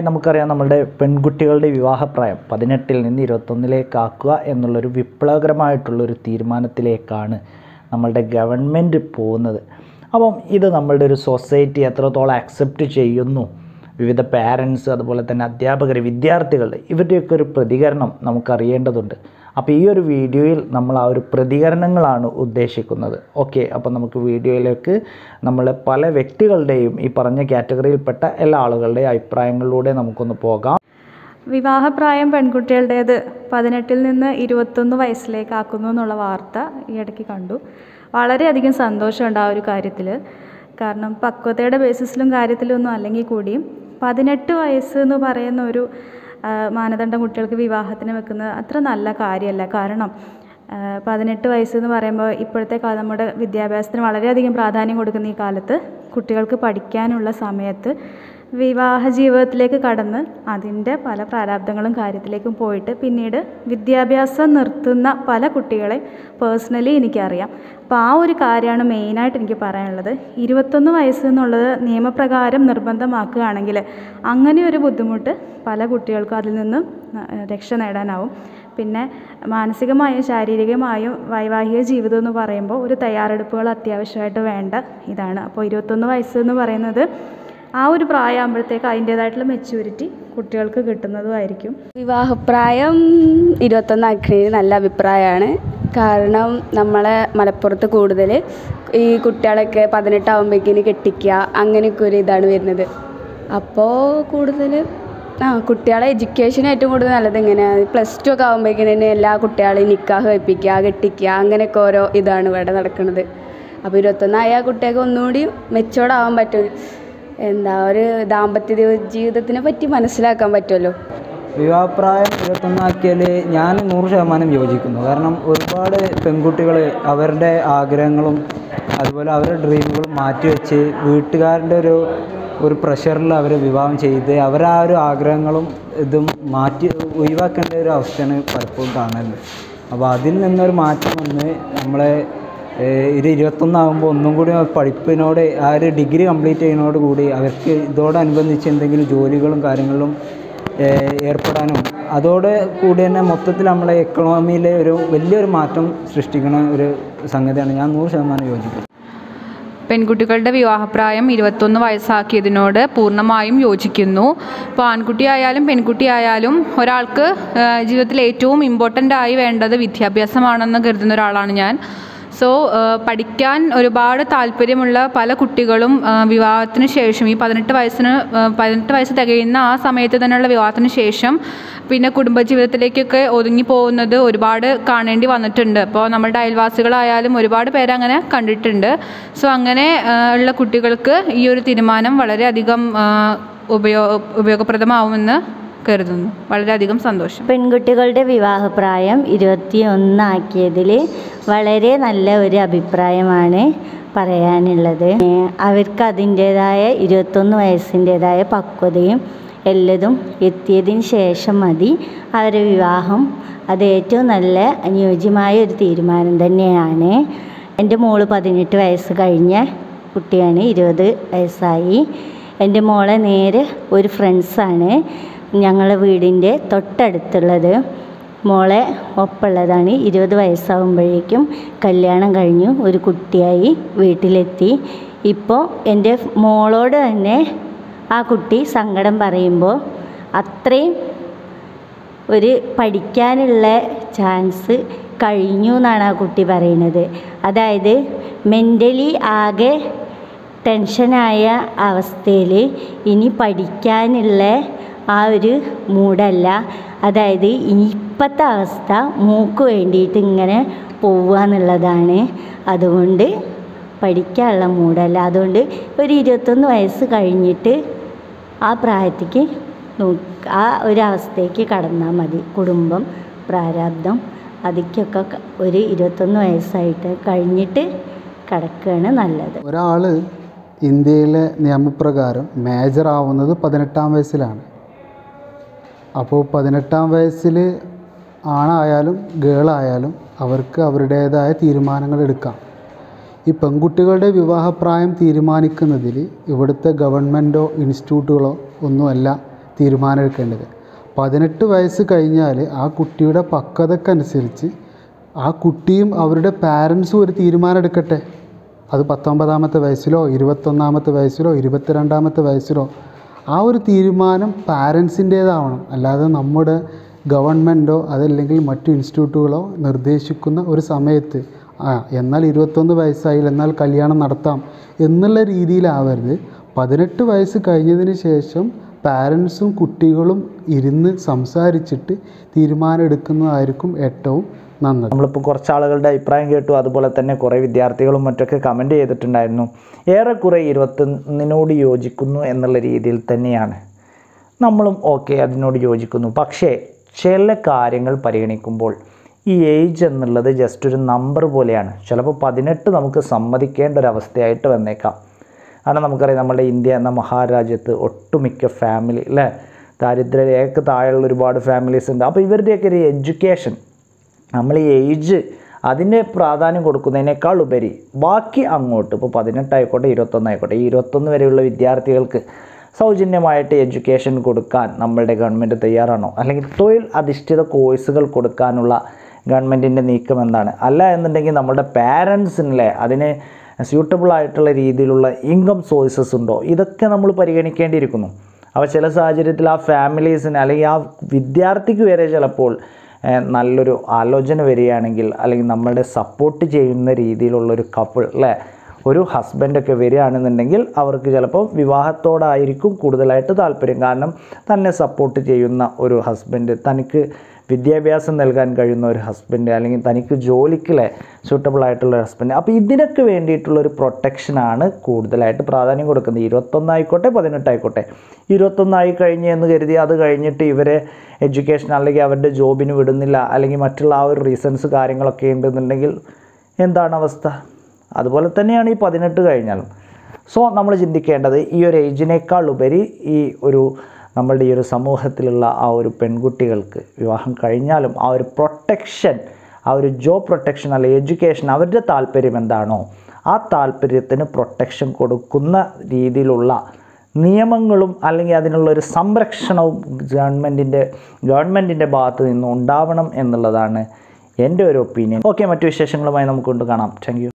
നമുക്കറിയാം നമ്മളുടെ പെൺകുട്ടികളുടെ വിവാഹപ്രായം പതിനെട്ടിൽ നിന്ന് ഇരുപത്തൊന്നിലേക്ക് ആക്കുക എന്നുള്ളൊരു വിപ്ലവകരമായിട്ടുള്ളൊരു തീരുമാനത്തിലേക്കാണ് നമ്മളുടെ ഗവൺമെൻറ് പോകുന്നത് അപ്പം ഇത് നമ്മളുടെ ഒരു സൊസൈറ്റി എത്രത്തോളം അക്സെപ്റ്റ് ചെയ്യുന്നു വിവിധ പാരൻസ് അതുപോലെ തന്നെ അധ്യാപകർ വിദ്യാർത്ഥികൾ ഇവരുടെയൊക്കെ ഒരു പ്രതികരണം നമുക്കറിയേണ്ടതുണ്ട് അപ്പോൾ ഈ ഒരു വീഡിയോയിൽ നമ്മൾ ആ ഒരു പ്രതികരണങ്ങളാണ് ഉദ്ദേശിക്കുന്നത് ഓക്കെ അപ്പോൾ നമുക്ക് വീഡിയോയിലേക്ക് നമ്മൾ പല വ്യക്തികളുടെയും ഈ പറഞ്ഞ കാറ്റഗറിയിൽപ്പെട്ട എല്ലാ ആളുകളുടെയും അഭിപ്രായങ്ങളിലൂടെ നമുക്കൊന്ന് പോകാം വിവാഹപ്രായം പെൺകുട്ടികളുടേത് പതിനെട്ടിൽ നിന്ന് ഇരുപത്തൊന്ന് വയസ്സിലേക്ക് ആക്കുന്നു എന്നുള്ള വാർത്ത ഈ ഇടയ്ക്ക് കണ്ടു വളരെയധികം സന്തോഷമുണ്ട് ആ ഒരു കാര്യത്തിൽ കാരണം പക്വതയുടെ ബേസിസിലും കാര്യത്തിലും ഒന്നും അല്ലെങ്കിൽ കൂടിയും പതിനെട്ട് വയസ്സ് എന്ന് പറയുന്ന ഒരു ആ, മാനദണ്ഡം കുട്ടികൾക്ക് വിവാഹത്തിന് വെക്കുന്നത് അത്ര നല്ല കാര്യമല്ല കാരണം ആ, പതിനെട്ട് വയസ്സ് എന്ന് പറയുമ്പോൾ ഇപ്പോഴത്തെ കാലം നമ്മുടെ വിദ്യാഭ്യാസത്തിന് വളരെയധികം പ്രാധാന്യം കൊടുക്കുന്ന ഈ കാലത്ത് കുട്ടികൾക്ക് പഠിക്കാനുള്ള സമയത്ത് വിവാഹ ജീവിതത്തിലേക്ക് കടന്ന് അതിൻ്റെ പല പ്രാരാബ്ദങ്ങളും കാര്യത്തിലേക്കും പോയിട്ട് പിന്നീട് വിദ്യാഭ്യാസം നിർത്തുന്ന പല കുട്ടികളെ പേഴ്സണലി എനിക്കറിയാം അപ്പോൾ ആ ഒരു കാര്യമാണ് മെയിനായിട്ട് എനിക്ക് പറയാനുള്ളത് ഇരുപത്തൊന്ന് വയസ്സ് എന്നുള്ളത് നിയമപ്രകാരം നിർബന്ധമാക്കുകയാണെങ്കിൽ അങ്ങനെ ഒരു ബുദ്ധിമുട്ട് പല കുട്ടികൾക്കും അതിൽ നിന്നും ആ, രക്ഷ നേടാനാവും പിന്നെ മാനസികമായും ശാരീരികമായും വൈവാഹിക ജീവിതം എന്ന് പറയുമ്പോൾ ഒരു തയ്യാറെടുപ്പുകൾ അത്യാവശ്യമായിട്ട് വേണ്ട ഇതാണ് അപ്പോൾ ഇരുപത്തൊന്ന് വയസ്സ് എന്ന് പറയുന്നത് ആ ഒരു പ്രായമാകുമ്പോഴത്തേക്ക് അതിൻ്റേതായിട്ടുള്ള മെച്യൂരിറ്റി കുട്ടികൾക്ക് കിട്ടുന്നതുമായിരിക്കും വിവാഹപ്രായം ഇരുപത്തൊന്നാക്കുന്നതിന് നല്ല അഭിപ്രായമാണ് കാരണം നമ്മളെ മലപ്പുറത്ത് കൂടുതൽ ഈ കുട്ടികളൊക്കെ പതിനെട്ടാവുമ്പോഴേക്കിന് കെട്ടിക്കുക അങ്ങനെയൊക്കെ ഒരു ഇതാണ് വരുന്നത് അപ്പോൾ കൂടുതൽ ആ കുട്ടികളെ എഡ്യൂക്കേഷൻ ഏറ്റവും കൂടുതൽ നല്ലത് എങ്ങനെയാണ് പ്ലസ് ടു ഒക്കെ ആകുമ്പോഴേക്കിന് എല്ലാ കുട്ടികളെയും നിക്കാഹ് കഴിപ്പിക്കുക കെട്ടിക്കുക അങ്ങനെയൊക്കെ ഓരോ ഇതാണ് ഇവിടെ നടക്കുന്നത് അപ്പോൾ ഇരുപത്തൊന്നായ കുട്ടികൾക്ക് ഒന്നുകൂടി മെച്ചോർഡ് ആവാൻ പറ്റും എന്താ ഒരു ദാമ്പത്യ ജീവിതത്തിനെ പറ്റി മനസ്സിലാക്കാൻ പറ്റുമല്ലോ വിവാഹപ്രായം ഇരുപത്തൊന്നാക്കിയാൽ ഞാൻ നൂറ് ശതമാനം യോജിക്കുന്നു കാരണം ഒരുപാട് പെൺകുട്ടികൾ അവരുടെ ആഗ്രഹങ്ങളും അതുപോലെ അവരുടെ ഡ്രീമുകളും മാറ്റിവെച്ച് വീട്ടുകാരുടെ ഒരു ഒരു പ്രഷറിൽ അവരെ വിവാഹം ചെയ്ത് അവരെ ആ ഒരു ആഗ്രഹങ്ങളും ഇതും മാറ്റി ഒഴിവാക്കേണ്ട ഒരു അവസ്ഥയാണ് പലപ്പോഴും കാണുന്നത് അപ്പോൾ അതിൽ നിന്നൊരു മാറ്റം വന്ന് നമ്മളെ ഏഹ് ഒരു ഇരുപത്തൊന്നാകുമ്പോൾ ഒന്നും കൂടി ആ പഠിപ്പിനോട് ആ ഒരു ഡിഗ്രി കംപ്ലീറ്റ് ചെയ്യുന്നതോട് കൂടി അവർക്ക് ഇതോടനുബന്ധിച്ച് എന്തെങ്കിലും ജോലികളും കാര്യങ്ങളിലും ഏഹ് ഏർപ്പെടാനും അതോടെ കൂടി തന്നെ മൊത്തത്തിൽ നമ്മളെ എക്കണോമിയിലെ ഒരു വലിയൊരു മാറ്റം സൃഷ്ടിക്കുന്ന ഒരു സംഗതിയാണ് ഞാൻ നൂറ് ശതമാനം യോജിക്കുന്നത് പെൺകുട്ടികളുടെ വിവാഹപ്രായം ഇരുപത്തൊന്ന് വയസ്സാക്കിയതിനോട് പൂർണ്ണമായും യോജിക്കുന്നു ഇപ്പോൾ ആൺകുട്ടിയായാലും പെൺകുട്ടിയായാലും ഒരാൾക്ക് ആ, ജീവിതത്തിൽ ഏറ്റവും ഇമ്പോർട്ടൻ്റ് ആയി വേണ്ടത് വിദ്യാഭ്യാസമാണെന്ന് കരുതുന്ന ഒരാളാണ് ഞാൻ സോ പഠിക്കാൻ ഒരുപാട് താല്പര്യമുള്ള പല കുട്ടികളും ആ, വിവാഹത്തിന് ശേഷം ഈ പതിനെട്ട് വയസ്സിന് ആ, പതിനെട്ട് വയസ്സ് തികയുന്ന ആ സമയത്ത് തന്നെയുള്ള വിവാഹത്തിന് ശേഷം പിന്നെ കുടുംബജീവിതത്തിലേക്കൊക്കെ ഒതുങ്ങി പോകുന്നത് ഒരുപാട് കാണേണ്ടി വന്നിട്ടുണ്ട് അപ്പോൾ നമ്മുടെ അയൽവാസികളായാലും ഒരുപാട് പേര് അങ്ങനെ കണ്ടിട്ടുണ്ട് സോ അങ്ങനെ ആ, ഉള്ള കുട്ടികൾക്ക് ഈ ഒരു തീരുമാനം വളരെയധികം ആ, ഉപയോ ഉപയോഗപ്രദമാവുമെന്ന് കരുതുന്നു വളരെയധികം സന്തോഷം പെൺകുട്ടികളുടെ വിവാഹപ്രായം ഇരുപത്തിയൊന്നാക്കിയതിൽ വളരെ നല്ല ഒരു അഭിപ്രായമാണ് പറയാനുള്ളത് ഏഹ് അവർക്ക് അതിൻ്റേതായ ഇരുപത്തൊന്ന് വയസ്സിൻ്റേതായ പക്വതയും എല്ലതും എത്തിയതിന് ശേഷം മതി അവരുടെ വിവാഹം അത് ഏറ്റവും നല്ല അനുയോജ്യമായ ഒരു തീരുമാനം തന്നെയാണ് എൻ്റെ മോള് പതിനെട്ട് വയസ്സ് കഴിഞ്ഞ കുട്ടിയാണ് ഇരുപത് വയസ്സായി എൻ്റെ മോളെ നേരെ ഒരു ഫ്രണ്ട്സാണ് ഞങ്ങളെ വീടിൻ്റെ തൊട്ടടുത്തുള്ളത് മോളെ ഒപ്പമുള്ളതാണ് ഇരുപത് വയസ്സാകുമ്പോഴേക്കും കല്യാണം കഴിഞ്ഞു ഒരു കുട്ടിയായി വീട്ടിലെത്തി ഇപ്പോൾ എൻ്റെ മോളോട് തന്നെ ആ കുട്ടി സങ്കടം പറയുമ്പോൾ അത്രയും ഒരു പഠിക്കാനുള്ള ചാൻസ് കഴിഞ്ഞു എന്നാണ് ആ കുട്ടി പറയുന്നത് അതായത് മെൻ്റലി ആകെ ടെൻഷനായ അവസ്ഥയിൽ ഇനി പഠിക്കാനുള്ള ആ ഒരു മൂടല്ല അതായത് ഇപ്പോഴത്തെ അവസ്ഥ മൂക്ക് വേണ്ടിയിട്ട് ഇങ്ങനെ പോവുക എന്നുള്ളതാണ് അതുകൊണ്ട് പഠിക്കാനുള്ള മൂടല്ല അതുകൊണ്ട് ഒരു ഇരുപത്തൊന്ന് വയസ്സ് കഴിഞ്ഞിട്ട് ആ പ്രായത്തേക്ക് നോക്ക് ആ ഒരു അവസ്ഥയ്ക്ക് കടന്നാൽ മതി കുടുംബം പ്രാരാബ്ദം അതിക്കൊക്കെ ക- ഒരു ഇരുപത്തൊന്ന് വയസ്സായിട്ട് കഴിഞ്ഞിട്ട് കിടക്കുകയാണ് നല്ലത് ഒരാൾ ഇന്ത്യയിലെ നിയമപ്രകാരം മേജർ ആവുന്നത് പതിനെട്ടാം വയസ്സിലാണ് അപ്പോൾ പതിനെട്ടാം വയസ്സിൽ ആണായാലും ഗേളായാലും അവർക്ക് അവരുടേതായ തീരുമാനങ്ങൾ എടുക്കാം ഈ പെൺകുട്ടികളുടെ വിവാഹപ്രായം തീരുമാനിക്കുന്നതിൽ ഇവിടുത്തെ ഗവൺമെൻറ്റോ ഇൻസ്റ്റിറ്റ്യൂട്ടുകളോ ഒന്നുമല്ല തീരുമാനമെടുക്കേണ്ടത് പതിനെട്ട് വയസ്സ് കഴിഞ്ഞാൽ ആ കുട്ടിയുടെ പക്വതക്കനുസരിച്ച് ആ കുട്ടിയും അവരുടെ പാരൻസും ഒരു തീരുമാനം എടുക്കട്ടെ അത് പത്തൊമ്പതാമത്തെ വയസ്സിലോ ഇരുപത്തൊന്നാമത്തെ വയസ്സിലോ ഇരുപത്തിരണ്ടാമത്തെ വയസ്സിലോ ആ ഒരു തീരുമാനം പാരൻസിൻ്റേതാവണം അല്ലാതെ നമ്മുടെ ഗവൺമെൻറ്റോ അതല്ലെങ്കിൽ മറ്റു ഇൻസ്റ്റിറ്റ്യൂട്ടുകളോ നിർദ്ദേശിക്കുന്ന ഒരു സമയത്ത് ആ എന്നാൽ ഇരുപത്തൊന്ന് വയസ്സായി എന്നാൽ കല്യാണം നടത്താം എന്നുള്ള രീതിയിലാവരുത് പതിനെട്ട് വയസ്സ് കഴിഞ്ഞതിന് ശേഷം പാരൻസും കുട്ടികളും ഇരുന്ന് സംസാരിച്ചിട്ട് തീരുമാനം എടുക്കുന്നതായിരിക്കും ഏറ്റവും നന്നത് നമ്മളിപ്പോൾ കുറച്ച് ആളുകളുടെ അഭിപ്രായം കേട്ടു അതുപോലെ തന്നെ കുറേ വിദ്യാർത്ഥികളും മറ്റൊക്കെ കമൻറ്റ് ചെയ്തിട്ടുണ്ടായിരുന്നു ഏറെക്കുറെ ഇരുപത്തൊന്നിനോട് യോജിക്കുന്നു എന്നുള്ള രീതിയിൽ തന്നെയാണ് നമ്മളും ഓക്കെ അതിനോട് യോജിക്കുന്നു പക്ഷേ ചില കാര്യങ്ങൾ പരിഗണിക്കുമ്പോൾ ഈ ഏജ് എന്നുള്ളത് ജസ്റ്റ് ഒരു നമ്പർ പോലെയാണ് ചിലപ്പോൾ പതിനെട്ട് നമുക്ക് സമ്മതിക്കേണ്ട ഒരു അവസ്ഥയായിട്ട് വന്നേക്കാം കാരണം നമുക്കറിയാം നമ്മുടെ ഇന്ത്യ എന്ന മഹാരാജ്യത്ത് ഒട്ടുമിക്ക ഫാമിലി അല്ലേ ദാരിദ്ര്യരേഖക്ക് താഴെയുള്ള ഒരുപാട് ഫാമിലീസ് ഉണ്ട് അപ്പോൾ ഇവരുടെയൊക്കെ ഒരു എഡ്യൂക്കേഷൻ നമ്മൾ ഈ ഏജ് അതിന് പ്രാധാന്യം കൊടുക്കുന്നതിനേക്കാൾ ഉപരി ബാക്കി അങ്ങോട്ട് ഇപ്പോൾ പതിനെട്ടായിക്കോട്ടെ ഇരുപത്തൊന്നായിക്കോട്ടെ ഈ ഇരുപത്തൊന്ന് വരെയുള്ള വിദ്യാർത്ഥികൾക്ക് സൗജന്യമായിട്ട് എഡ്യൂക്കേഷൻ കൊടുക്കാൻ നമ്മളുടെ ഗവൺമെൻറ് തയ്യാറാണോ അല്ലെങ്കിൽ തൊഴിൽ അധിഷ്ഠിത കോഴ്സുകൾ കൊടുക്കാനുള്ള ഗവൺമെൻറ്റിൻ്റെ നീക്കം എന്താണ് അല്ല എന്നുണ്ടെങ്കിൽ നമ്മുടെ പാരൻസിനെ അതിന് സ്യൂട്ടബിൾ ആയിട്ടുള്ള രീതിയിലുള്ള ഇൻകം സോഴ്സസ് ഉണ്ടോ ഇതൊക്കെ നമ്മൾ പരിഗണിക്കേണ്ടിയിരിക്കുന്നു അപ്പോൾ ചില സാഹചര്യത്തിൽ ആ ഫാമിലീസിന് അല്ലെങ്കിൽ ആ വിദ്യാർത്ഥിക്ക് വരെ ചിലപ്പോൾ ഏഹ്, നല്ലൊരു ആലോചന വരികയാണെങ്കിൽ അല്ലെങ്കിൽ നമ്മളുടെ സപ്പോർട്ട് ചെയ്യുന്ന രീതിയിലുള്ളൊരു കപ്പിൾ അല്ലേ ഒരു ഹസ്ബൻഡൊക്കെ വരികയാണെന്നുണ്ടെങ്കിൽ അവർക്ക് ചിലപ്പോൾ വിവാഹത്തോടായിരിക്കും കൂടുതലായിട്ട് താല്പര്യം കാരണം തന്നെ സപ്പോർട്ട് ചെയ്യുന്ന ഒരു ഹസ്ബൻഡ് തനിക്ക് വിദ്യാഭ്യാസം നൽകാൻ കഴിയുന്ന ഒരു ഹസ്ബൻഡ് അല്ലെങ്കിൽ തനിക്ക് ജോലിക്കിലെ സൂട്ടബിൾ ആയിട്ടുള്ള ഒരു ഹസ്ബൻഡ് അപ്പോൾ ഇതിനൊക്കെ വേണ്ടിയിട്ടുള്ള ഒരു പ്രൊട്ടക്ഷനാണ് കൂടുതലായിട്ട് പ്രാധാന്യം കൊടുക്കുന്നത് ഇരുപത്തൊന്നായിക്കോട്ടെ പതിനെട്ടായിക്കോട്ടെ ഇരുപത്തൊന്നായി കഴിഞ്ഞ് എന്ന് കരുതി അത് കഴിഞ്ഞിട്ട് ഇവരെ എഡ്യൂക്കേഷൻ അല്ലെങ്കിൽ അവരുടെ ജോബിന് വിടുന്നില്ല അല്ലെങ്കിൽ മറ്റുള്ള ആ ഒരു റീസൺസ് കാര്യങ്ങളൊക്കെ ഉണ്ടെന്നുണ്ടെങ്കിൽ എന്താണ് അവസ്ഥ അതുപോലെ തന്നെയാണ് ഈ പതിനെട്ട് കഴിഞ്ഞാലും സോ നമ്മൾ ചിന്തിക്കേണ്ടത് ഈ ഒരു ഏജിനേക്കാൾ ഉപരി ഈ ഒരു നമ്മളുടെ ഈ ഒരു സമൂഹത്തിലുള്ള ആ ഒരു പെൺകുട്ടികൾക്ക് വിവാഹം കഴിഞ്ഞാലും ആ ഒരു പ്രൊട്ടക്ഷൻ ആ ഒരു ജോബ് പ്രൊട്ടക്ഷൻ അല്ലെങ്കിൽ എഡ്യൂക്കേഷൻ അവരുടെ താല്പര്യം എന്താണോ ആ താല്പര്യത്തിന് പ്രൊട്ടക്ഷൻ കൊടുക്കുന്ന രീതിയിലുള്ള നിയമങ്ങളും അല്ലെങ്കിൽ അതിനുള്ള ഒരു സംരക്ഷണവും ഗവൺമെൻറ്റിൻ്റെ ഗവൺമെൻറ്റിൻ്റെ ഭാഗത്ത് നിന്ന് ഉണ്ടാവണം എന്നുള്ളതാണ് എൻ്റെ ഒരു ഒപ്പീനിയൻ ഓക്കെ മറ്റു വിശേഷങ്ങളുമായി നമുക്ക് കൊണ്ട് കാണാം താങ്ക് യു